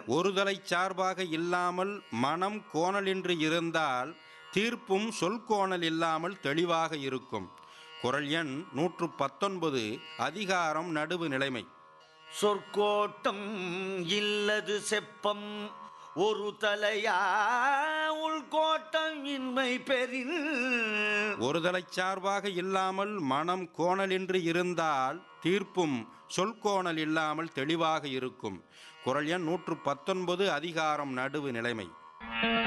ஒருதலை சார்பாக இல்லாமல் மனம் கோணலின்றி இருந்தால் தீர்ப்பும் சொல்கோணல் இல்லாமல் தெளிவாக இருக்கும் குரல் எண் நூற்று பத்தொன்பது அதிகாரம் நடுவு நிலைமை சொற்கோட்டம் இல்லது செப்பம் ஒரு தலையா உள்கோட்டம் இன்மை பெறின் ஒருதலை சார்பாக இல்லாமல் மனம் கோணலின்றி இருந்தால் தீர்ப்பும் சொல்கோணல் இல்லாமல் தெளிவாக இருக்கும் குரல் எண் நூற்று பத்தொன்பது அதிகாரம் நடுவு நிலைமை